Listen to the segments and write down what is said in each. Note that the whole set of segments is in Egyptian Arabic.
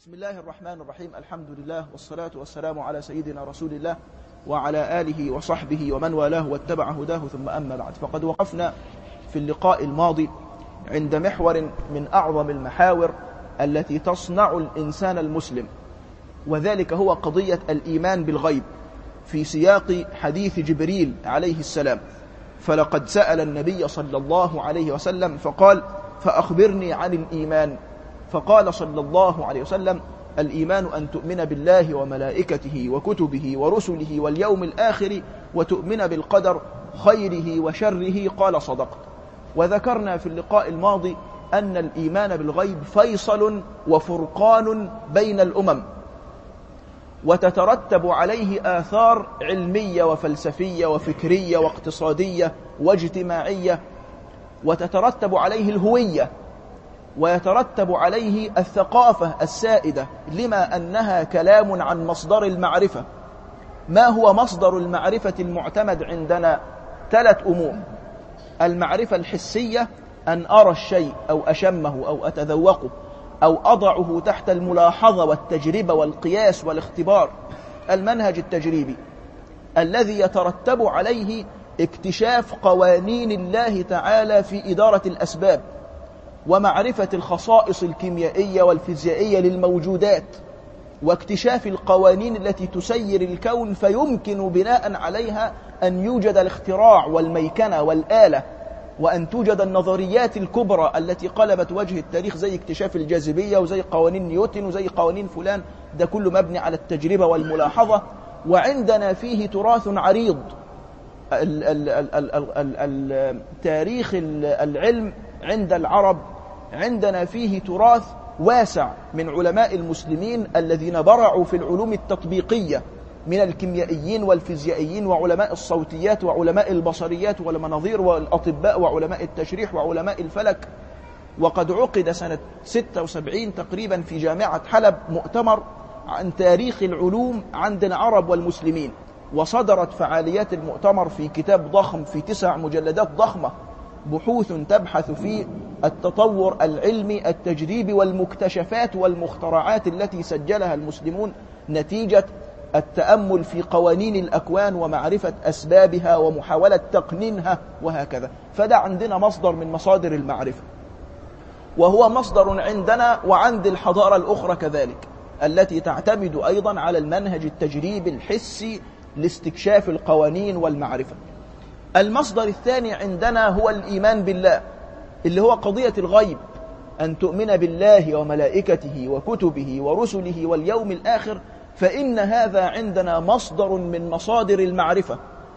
بسم الله الرحمن الرحيم الحمد لله والصلاة والسلام على سيدنا رسول الله وعلى آله وصحبه ومن والاه واتبع هداه ثم أما بعد فقد وقفنا في اللقاء الماضي عند محور من أعظم المحاور التي تصنع الإنسان المسلم وذلك هو قضية الإيمان بالغيب في سياق حديث جبريل عليه السلام فلقد سأل النبي صلى الله عليه وسلم فقال فأخبرني عن الإيمان فقال صلى الله عليه وسلم الإيمان أن تؤمن بالله وملائكته وكتبه ورسله واليوم الآخر وتؤمن بالقدر خيره وشره قال صدقت وذكرنا في اللقاء الماضي أن الإيمان بالغيب فيصل وفرقان بين الأمم وتترتب عليه آثار علمية وفلسفية وفكرية واقتصادية واجتماعية وتترتب عليه الهوية ويترتب عليه الثقافة السائدة لما أنها كلام عن مصدر المعرفة ما هو مصدر المعرفة المعتمد عندنا ثلاث أمور المعرفة الحسية أن أرى الشيء أو أشمه أو أتذوقه أو أضعه تحت الملاحظة والتجربة والقياس والاختبار المنهج التجريبي الذي يترتب عليه اكتشاف قوانين الله تعالى في إدارة الأسباب ومعرفة الخصائص الكيميائية والفيزيائية للموجودات واكتشاف القوانين التي تسير الكون فيمكن بناء عليها أن يوجد الاختراع والميكنة والآلة وأن توجد النظريات الكبرى التي قلبت وجه التاريخ زي اكتشاف الجاذبية وزي قوانين نيوتن وزي قوانين فلان ده كله مبني على التجربة والملاحظة وعندنا فيه تراث عريض تاريخ العلم عند العرب عندنا فيه تراث واسع من علماء المسلمين الذين برعوا في العلوم التطبيقية من الكيميائيين والفيزيائيين وعلماء الصوتيات وعلماء البصريات والمناظير والأطباء وعلماء التشريح وعلماء الفلك وقد عقد سنة 76 تقريبا في جامعة حلب مؤتمر عن تاريخ العلوم عند العرب والمسلمين وصدرت فعاليات المؤتمر في كتاب ضخم في تسع مجلدات ضخمة بحوث تبحث في التطور العلمي التجريبي والمكتشفات والمخترعات التي سجلها المسلمون نتيجة التأمل في قوانين الأكوان ومعرفة أسبابها ومحاولة تقنينها وهكذا فده عندنا مصدر من مصادر المعرفة وهو مصدر عندنا وعند الحضارة الأخرى كذلك التي تعتمد أيضا على المنهج التجريبي الحسي لاستكشاف القوانين والمعرفة المصدر الثاني عندنا هو الإيمان بالله اللي هو قضية الغيب أن تؤمن بالله وملائكته وكتبه ورسله واليوم الآخر فإن هذا عندنا مصدر من مصادر المعرفة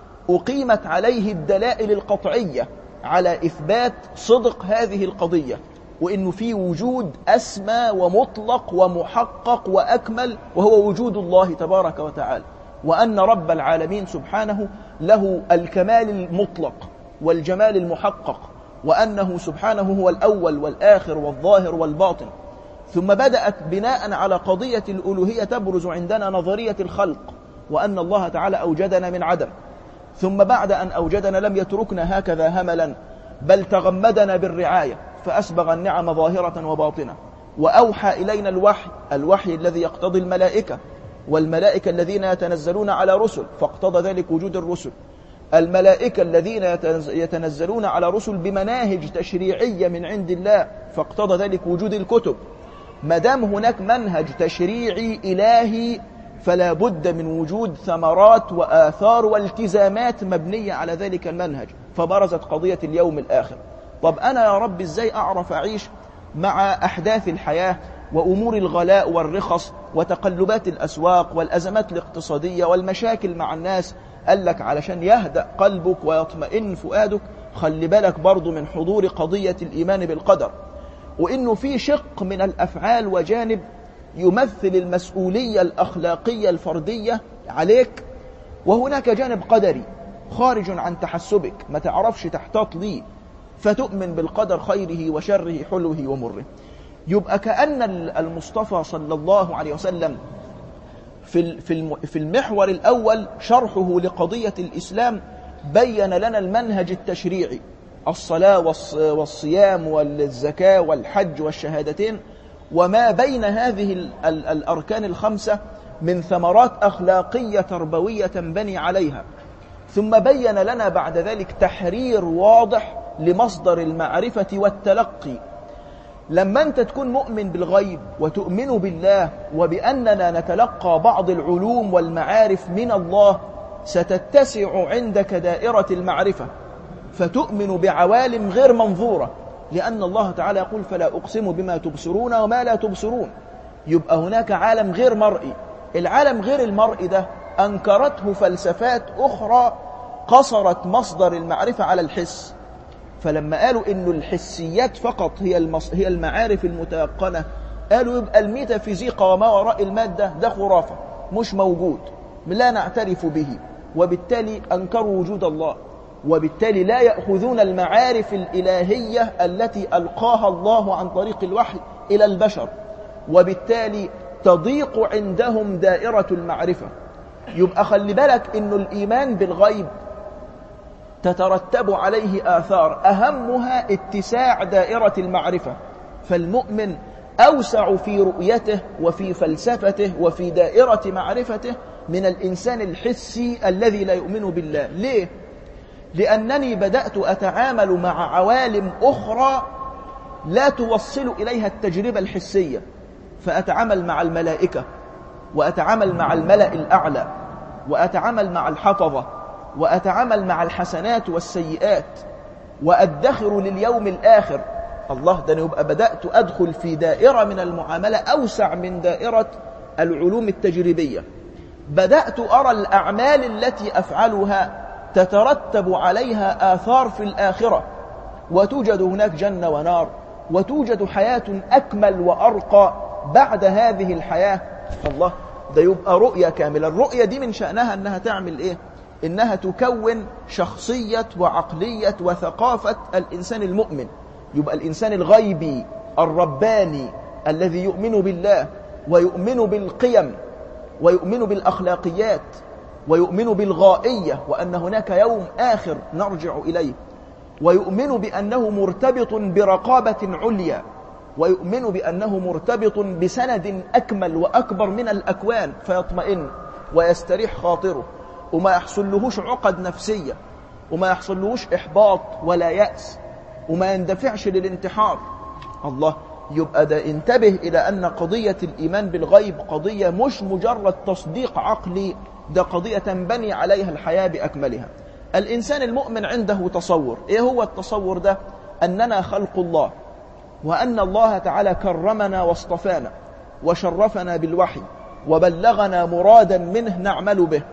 أقيمت عليه الدلائل القطعية على إثبات صدق هذه القضية وإنه في وجود أسمى ومطلق ومحقق وأكمل وهو وجود الله تبارك وتعالى وأن رب العالمين سبحانه له الكمال المطلق والجمال المحقق وأنه سبحانه هو الأول والآخر والظاهر والباطن ثم بدأت بناء على قضية الألوهية تبرز عندنا نظرية الخلق وأن الله تعالى أوجدنا من عدم ثم بعد أن أوجدنا لم يتركنا هكذا هملا بل تغمدنا بالرعاية فأسبغ النعم ظاهرة وباطنة وأوحى إلينا الوحي الوحي الذي يقتضي الملائكة والملائكة الذين يتنزلون على رسل فاقتضى ذلك وجود الرسل الملائكة الذين يتنزلون على رسل بمناهج تشريعية من عند الله فاقتضى ذلك وجود الكتب ما دام هناك منهج تشريعي إلهي فلا بد من وجود ثمرات وآثار والتزامات مبنية على ذلك المنهج فبرزت قضية اليوم الآخر طب أنا يا رب إزاي أعرف أعيش مع أحداث الحياة وأمور الغلاء والرخص وتقلبات الأسواق والأزمات الاقتصادية والمشاكل مع الناس قال لك علشان يهدأ قلبك ويطمئن فؤادك خلي بالك برضو من حضور قضية الإيمان بالقدر وإنه في شق من الأفعال وجانب يمثل المسؤولية الأخلاقية الفردية عليك وهناك جانب قدري خارج عن تحسبك ما تعرفش تحتاط ليه فتؤمن بالقدر خيره وشره حلوه ومره يبقى كأن المصطفى صلى الله عليه وسلم في في المحور الأول شرحه لقضية الإسلام بين لنا المنهج التشريعي الصلاة والصيام والزكاة والحج والشهادتين وما بين هذه ال ال الأركان الخمسة من ثمرات أخلاقية تربوية تنبني عليها ثم بين لنا بعد ذلك تحرير واضح لمصدر المعرفة والتلقي لما أنت تكون مؤمن بالغيب وتؤمن بالله وبأننا نتلقى بعض العلوم والمعارف من الله ستتسع عندك دائرة المعرفة فتؤمن بعوالم غير منظورة لأن الله تعالى يقول فلا أقسم بما تبصرون وما لا تبصرون يبقى هناك عالم غير مرئي العالم غير المرئي ده أنكرته فلسفات أخرى قصرت مصدر المعرفة على الحس فلما قالوا إنه الحسيات فقط هي المص... هي المعارف المتيقنة قالوا يبقى الميتافيزيقا وما وراء المادة ده خرافة مش موجود لا نعترف به وبالتالي أنكروا وجود الله وبالتالي لا يأخذون المعارف الإلهية التي ألقاها الله عن طريق الوحي إلى البشر وبالتالي تضيق عندهم دائرة المعرفة يبقى خلي بالك إنه الإيمان بالغيب تترتب عليه آثار أهمها اتساع دائرة المعرفة فالمؤمن أوسع في رؤيته وفي فلسفته وفي دائرة معرفته من الإنسان الحسي الذي لا يؤمن بالله ليه؟ لأنني بدأت أتعامل مع عوالم أخرى لا توصل إليها التجربة الحسية فأتعامل مع الملائكة وأتعامل مع الملأ الأعلى وأتعامل مع الحفظة وأتعامل مع الحسنات والسيئات وأدخر لليوم الآخر الله ده يبقى بدأت أدخل في دائرة من المعاملة أوسع من دائرة العلوم التجريبية بدأت أرى الأعمال التي أفعلها تترتب عليها آثار في الآخرة وتوجد هناك جنة ونار وتوجد حياة أكمل وأرقى بعد هذه الحياة الله ده يبقى رؤية كاملة الرؤية دي من شأنها أنها تعمل إيه إنها تكون شخصية وعقلية وثقافة الإنسان المؤمن يبقى الإنسان الغيبي الرباني الذي يؤمن بالله ويؤمن بالقيم ويؤمن بالأخلاقيات ويؤمن بالغائية وأن هناك يوم آخر نرجع إليه ويؤمن بأنه مرتبط برقابة عليا ويؤمن بأنه مرتبط بسند أكمل وأكبر من الأكوان فيطمئن ويستريح خاطره وما يحصل لهوش عقد نفسية وما يحصل لهوش إحباط ولا يأس وما يندفعش للانتحار الله يبقى ده انتبه إلى أن قضية الإيمان بالغيب قضية مش مجرد تصديق عقلي ده قضية تنبني عليها الحياة بأكملها الإنسان المؤمن عنده تصور إيه هو التصور ده؟ أننا خلق الله وأن الله تعالى كرمنا واصطفانا وشرفنا بالوحي وبلغنا مرادا منه نعمل به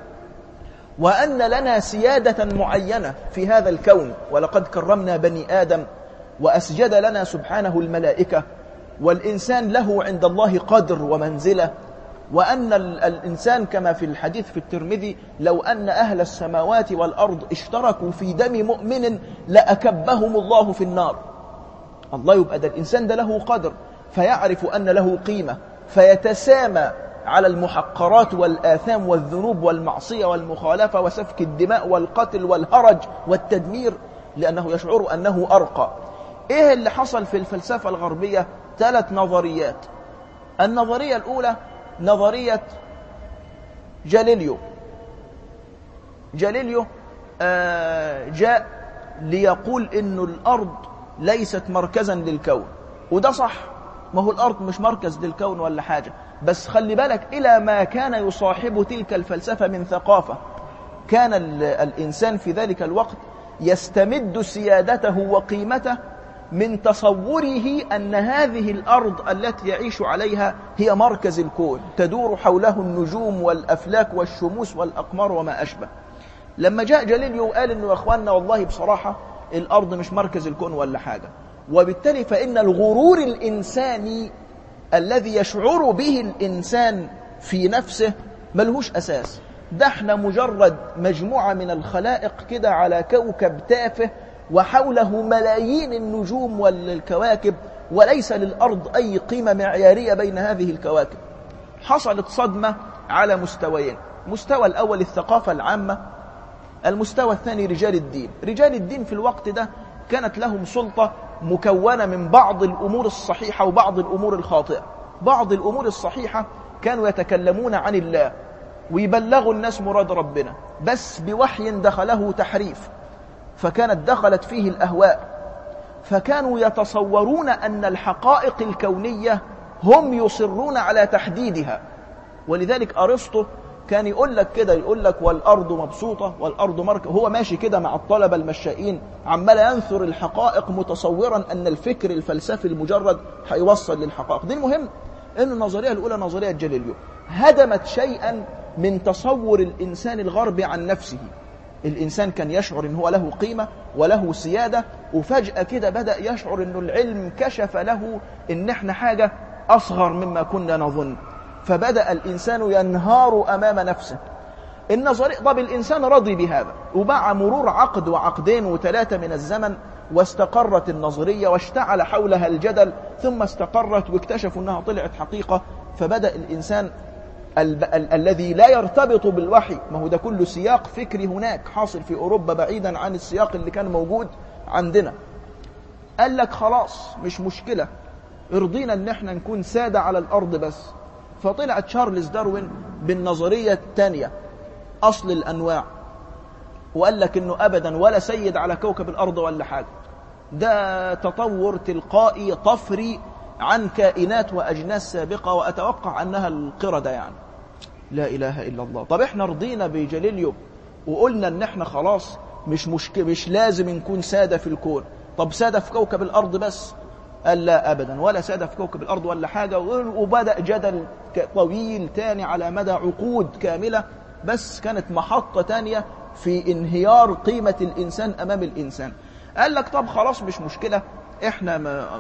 وأن لنا سيادة معينة في هذا الكون ولقد كرمنا بني آدم وأسجد لنا سبحانه الملائكة والإنسان له عند الله قدر ومنزلة وأن الإنسان كما في الحديث في الترمذي لو أن أهل السماوات والأرض اشتركوا في دم مؤمن لأكبهم الله في النار الله يبقى ده الإنسان ده له قدر فيعرف أن له قيمة فيتسامى على المحقرات والآثام والذنوب والمعصية والمخالفة وسفك الدماء والقتل والهرج والتدمير لأنه يشعر أنه أرقى إيه اللي حصل في الفلسفة الغربية ثلاث نظريات النظرية الأولى نظرية جاليليو جاليليو آه جاء ليقول إن الأرض ليست مركزا للكون وده صح ما هو الأرض مش مركز للكون ولا حاجة بس خلي بالك إلى ما كان يصاحب تلك الفلسفة من ثقافة كان الإنسان في ذلك الوقت يستمد سيادته وقيمته من تصوره أن هذه الأرض التي يعيش عليها هي مركز الكون تدور حوله النجوم والأفلاك والشموس والأقمار وما أشبه لما جاء جاليليو وقال أنه يا أخواننا والله بصراحة الأرض مش مركز الكون ولا حاجة وبالتالي فإن الغرور الإنساني الذي يشعر به الإنسان في نفسه ملهوش أساس ده احنا مجرد مجموعة من الخلائق كده على كوكب تافه وحوله ملايين النجوم والكواكب وليس للأرض أي قيمة معيارية بين هذه الكواكب حصلت صدمة على مستويين مستوى الأول الثقافة العامة المستوى الثاني رجال الدين رجال الدين في الوقت ده كانت لهم سلطة مكونة من بعض الأمور الصحيحة وبعض الأمور الخاطئة بعض الأمور الصحيحة كانوا يتكلمون عن الله ويبلغوا الناس مراد ربنا بس بوحي دخله تحريف فكانت دخلت فيه الأهواء فكانوا يتصورون أن الحقائق الكونية هم يصرون على تحديدها ولذلك أرسطو كان يقول لك كده يقول لك والأرض مبسوطة والأرض مركب هو ماشي كده مع الطلبة المشائين عمال ينثر الحقائق متصورا أن الفكر الفلسفي المجرد هيوصل للحقائق دي المهم أن النظرية الأولى نظرية جاليليو هدمت شيئا من تصور الإنسان الغربي عن نفسه الإنسان كان يشعر أنه له قيمة وله سيادة وفجأة كده بدأ يشعر أنه العلم كشف له أن احنا حاجة أصغر مما كنا نظن فبدأ الإنسان ينهار أمام نفسه النظرية طب الإنسان رضي بهذا وبع مرور عقد وعقدين وثلاثة من الزمن واستقرت النظرية واشتعل حولها الجدل ثم استقرت واكتشفوا أنها طلعت حقيقة فبدأ الإنسان ال ال الذي لا يرتبط بالوحي ما هو ده كله سياق فكري هناك حاصل في أوروبا بعيدا عن السياق اللي كان موجود عندنا قال لك خلاص مش مشكلة ارضينا ان احنا نكون سادة على الأرض بس فطلع تشارلز داروين بالنظرية الثانية أصل الأنواع وقال لك انه ابدا ولا سيد على كوكب الارض ولا حاجه ده تطور تلقائي طفري عن كائنات واجناس سابقه واتوقع انها القرده يعني لا اله الا الله طب احنا رضينا بجاليليو وقلنا ان احنا خلاص مش مشكله مش لازم نكون ساده في الكون طب ساده في كوكب الارض بس قال لا ابدا ولا ساده في كوكب الارض ولا حاجه وبدا جدل طويل تاني على مدى عقود كامله بس كانت محطه تانيه في انهيار قيمة الإنسان أمام الإنسان قال لك طب خلاص مش مشكلة إحنا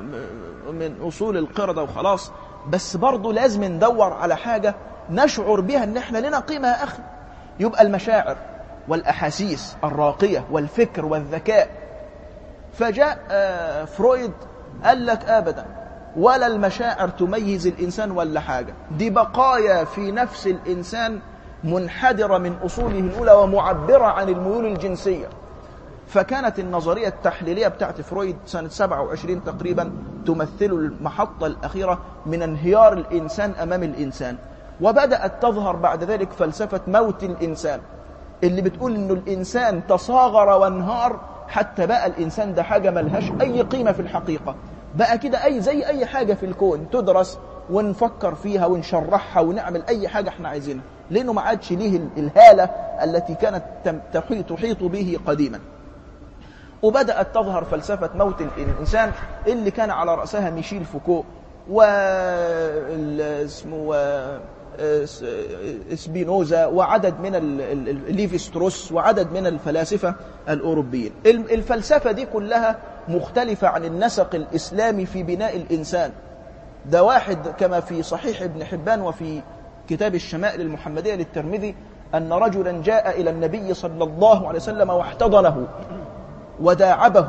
من أصول القردة وخلاص بس برضه لازم ندور على حاجة نشعر بها إن إحنا لنا قيمة يا أخي يبقى المشاعر والأحاسيس الراقية والفكر والذكاء فجاء فرويد قال لك أبدا ولا المشاعر تميز الإنسان ولا حاجة دي بقايا في نفس الإنسان منحدرة من أصوله الأولى ومعبرة عن الميول الجنسية فكانت النظرية التحليلية بتاعت فرويد سنة 27 تقريبا تمثل المحطة الأخيرة من انهيار الإنسان أمام الإنسان وبدأت تظهر بعد ذلك فلسفة موت الإنسان اللي بتقول إنه الإنسان تصاغر وانهار حتى بقى الإنسان ده حاجة ملهاش أي قيمة في الحقيقة بقى كده أي زي أي حاجة في الكون تدرس ونفكر فيها ونشرحها ونعمل أي حاجة احنا عايزينها لأنه ما عادش ليه الهالة التي كانت تحيط به قديما وبدأت تظهر فلسفة موت الإنسان اللي كان على رأسها ميشيل فوكو و اسمه سبينوزا وعدد من ليفي ستروس وعدد من الفلاسفة الأوروبيين الفلسفة دي كلها مختلفة عن النسق الإسلامي في بناء الإنسان ده واحد كما في صحيح ابن حبان وفي كتاب الشمائل المحمدية للترمذي أن رجلا جاء إلى النبي صلى الله عليه وسلم واحتضنه وداعبه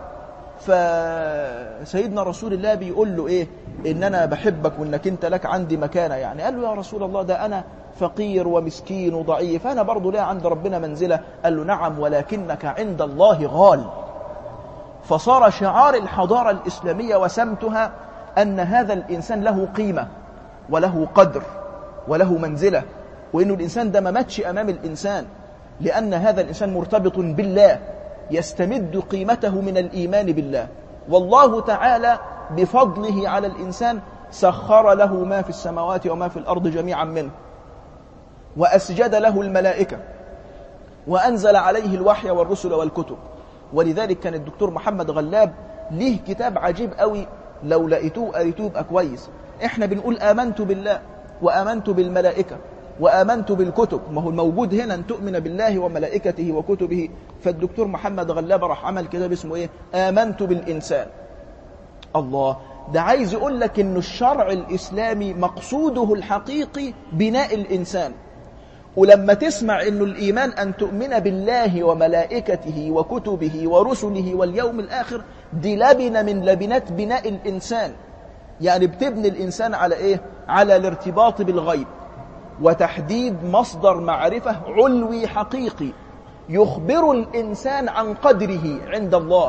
فسيدنا رسول الله بيقول له إيه إن أنا بحبك وإنك أنت لك عندي مكانة يعني قال له يا رسول الله ده أنا فقير ومسكين وضعيف أنا برضو لا عند ربنا منزلة قال له نعم ولكنك عند الله غال فصار شعار الحضارة الإسلامية وسمتها أن هذا الإنسان له قيمة وله قدر وله منزلة وإنه الإنسان ده ما ماتش أمام الإنسان لأن هذا الإنسان مرتبط بالله يستمد قيمته من الإيمان بالله والله تعالى بفضله على الإنسان سخر له ما في السماوات وما في الأرض جميعا منه وأسجد له الملائكة وأنزل عليه الوحي والرسل والكتب ولذلك كان الدكتور محمد غلاب ليه كتاب عجيب قوي لو لقيتوه قريتوه يبقى كويس احنا بنقول آمنت بالله وآمنت بالملائكة وآمنت بالكتب ما هو الموجود هنا أن تؤمن بالله وملائكته وكتبه فالدكتور محمد غلاب راح عمل كتاب اسمه إيه آمنت بالإنسان الله ده عايز يقول لك إنه الشرع الإسلامي مقصوده الحقيقي بناء الإنسان ولما تسمع إنه الإيمان أن تؤمن بالله وملائكته وكتبه ورسله واليوم الآخر دي لبنة من لبنات بناء الإنسان يعني بتبني الإنسان على إيه؟ على الارتباط بالغيب وتحديد مصدر معرفة علوي حقيقي يخبر الإنسان عن قدره عند الله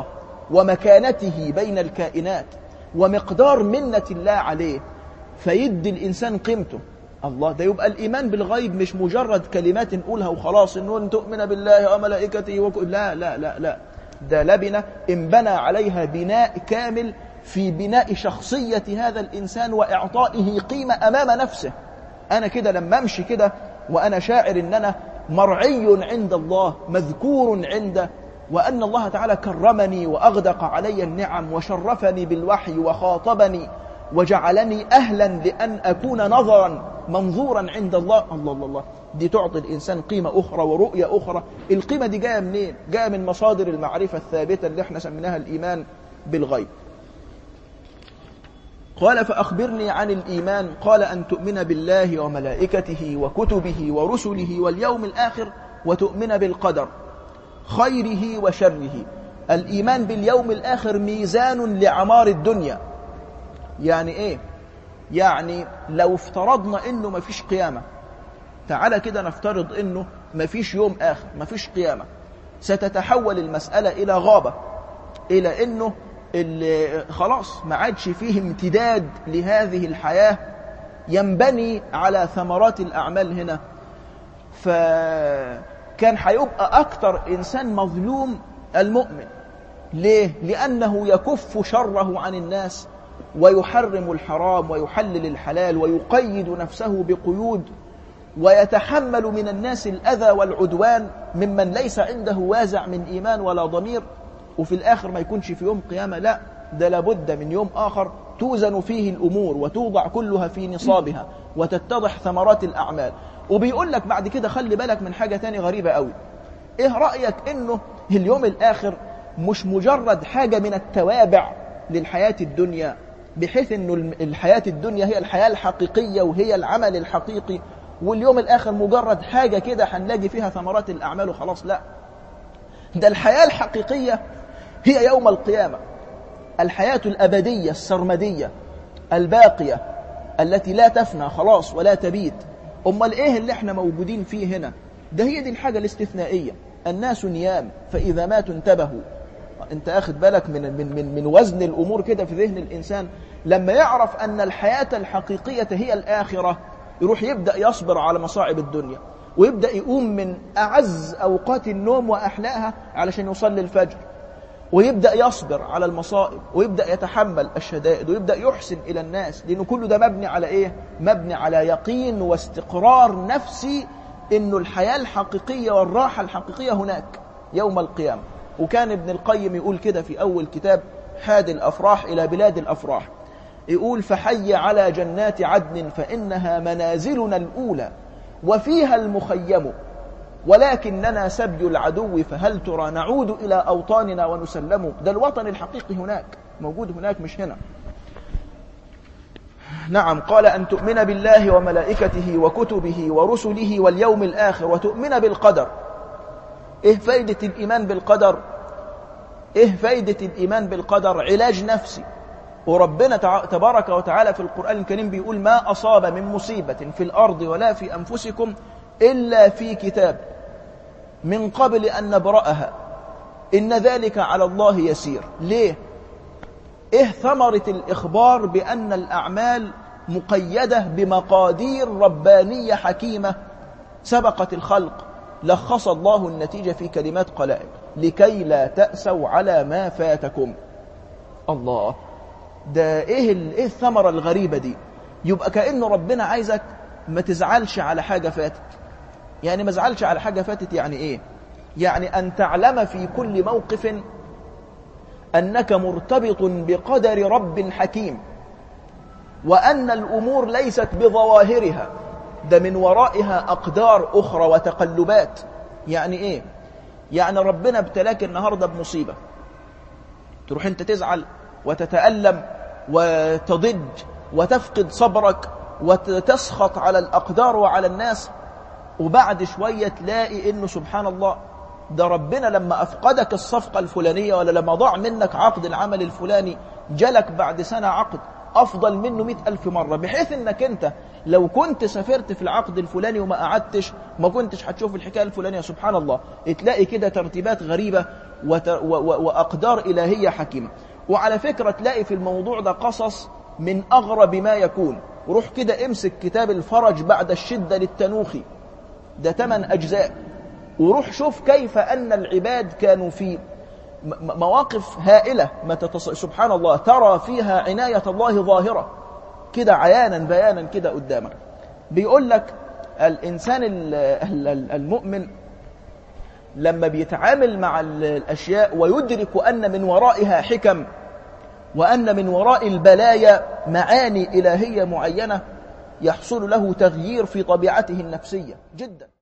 ومكانته بين الكائنات ومقدار منة الله عليه فيدي الإنسان قيمته الله ده يبقى الإيمان بالغيب مش مجرد كلمات نقولها وخلاص إنه تؤمن بالله وملائكته وك... لا لا لا لا ده لبنة انبنى عليها بناء كامل في بناء شخصية هذا الإنسان وإعطائه قيمة أمام نفسه أنا كده لما أمشي كده وأنا شاعر إن أنا مرعي عند الله مذكور عنده وأن الله تعالى كرمني وأغدق علي النعم وشرفني بالوحي وخاطبني وجعلني أهلا لأن أكون نظرا منظورا عند الله الله الله الله دي تعطي الإنسان قيمة أخرى ورؤية أخرى القيمة دي جاية منين؟ جاية من مصادر المعرفة الثابتة اللي احنا سميناها الإيمان بالغيب قال فأخبرني عن الإيمان قال أن تؤمن بالله وملائكته وكتبه ورسله واليوم الآخر وتؤمن بالقدر خيره وشره الإيمان باليوم الآخر ميزان لعمار الدنيا يعني إيه؟ يعني لو افترضنا إنه مفيش قيامة تعالى كده نفترض إنه مفيش يوم آخر مفيش قيامة ستتحول المسألة إلى غابة إلى إنه اللي خلاص ما عادش فيه امتداد لهذه الحياة ينبني على ثمرات الأعمال هنا فكان هيبقى أكتر إنسان مظلوم المؤمن ليه؟ لأنه يكف شره عن الناس ويحرم الحرام ويحلل الحلال ويقيد نفسه بقيود ويتحمل من الناس الأذى والعدوان ممن ليس عنده وازع من إيمان ولا ضمير وفي الآخر ما يكونش في يوم قيامة لا ده لابد من يوم آخر توزن فيه الأمور وتوضع كلها في نصابها وتتضح ثمرات الأعمال وبيقول لك بعد كده خلي بالك من حاجة تاني غريبة قوي إيه رأيك إنه اليوم الآخر مش مجرد حاجة من التوابع للحياة الدنيا بحيث إنه الحياة الدنيا هي الحياة الحقيقية وهي العمل الحقيقي واليوم الآخر مجرد حاجة كده هنلاقي فيها ثمرات الأعمال وخلاص لا ده الحياة الحقيقية هي يوم القيامة الحياة الأبدية السرمدية الباقية التي لا تفنى خلاص ولا تبيد أمال إيه اللي احنا موجودين فيه هنا ده هي دي الحاجة الاستثنائية الناس نيام فإذا ماتوا انتبهوا انت اخد بالك من, من, من, من وزن الأمور كده في ذهن الإنسان لما يعرف أن الحياة الحقيقية هي الآخرة يروح يبدأ يصبر على مصاعب الدنيا ويبدأ يقوم من أعز أوقات النوم وأحلاها علشان يصلي الفجر ويبدأ يصبر على المصائب ويبدأ يتحمل الشدائد ويبدأ يحسن إلى الناس لأنه كل ده مبني على إيه؟ مبني على يقين واستقرار نفسي إنه الحياة الحقيقية والراحة الحقيقية هناك يوم القيامة وكان ابن القيم يقول كده في أول كتاب حاد الأفراح إلى بلاد الأفراح يقول فحي على جنات عدن فإنها منازلنا الأولى وفيها المخيم ولكننا سبي العدو فهل ترى نعود إلى أوطاننا ونسلم ده الوطن الحقيقي هناك موجود هناك مش هنا نعم قال أن تؤمن بالله وملائكته وكتبه ورسله واليوم الآخر وتؤمن بالقدر إيه فايدة الإيمان بالقدر إيه فايدة الإيمان بالقدر علاج نفسي وربنا تبارك وتعالى في القرآن الكريم بيقول ما أصاب من مصيبة في الأرض ولا في أنفسكم إلا في كتاب من قبل أن نبرأها إن ذلك على الله يسير ليه؟ إيه ثمرة الإخبار بأن الأعمال مقيدة بمقادير ربانية حكيمة سبقت الخلق لخص الله النتيجة في كلمات قلائل لكي لا تأسوا على ما فاتكم الله ده إيه, إيه الثمرة الغريبة دي يبقى كأنه ربنا عايزك ما تزعلش على حاجة فاتت يعني ما زعلش على حاجة فاتت يعني إيه يعني أن تعلم في كل موقف أنك مرتبط بقدر رب حكيم وأن الأمور ليست بظواهرها ده من ورائها أقدار أخرى وتقلبات يعني إيه يعني ربنا ابتلاك النهاردة بمصيبة تروح أنت تزعل وتتألم وتضج وتفقد صبرك وتسخط على الأقدار وعلى الناس وبعد شوية تلاقي إنه سبحان الله ده ربنا لما أفقدك الصفقة الفلانية ولا لما ضاع منك عقد العمل الفلاني جلك بعد سنة عقد أفضل منه مئة ألف مرة بحيث أنك أنت لو كنت سافرت في العقد الفلاني وما قعدتش ما كنتش هتشوف الحكاية الفلانية سبحان الله تلاقي كده ترتيبات غريبة وت... و... و... وأقدار إلهية حكيمة وعلى فكرة تلاقي في الموضوع ده قصص من أغرب ما يكون روح كده امسك كتاب الفرج بعد الشدة للتنوخي ده ثمان أجزاء وروح شوف كيف أن العباد كانوا في مواقف هائلة ما تتص... سبحان الله ترى فيها عناية الله ظاهرة كده عيانا بيانا كده قدامك بيقول لك الإنسان المؤمن لما بيتعامل مع الأشياء ويدرك أن من ورائها حكم وأن من وراء البلايا معاني إلهية معينة يحصل له تغيير في طبيعته النفسية جدا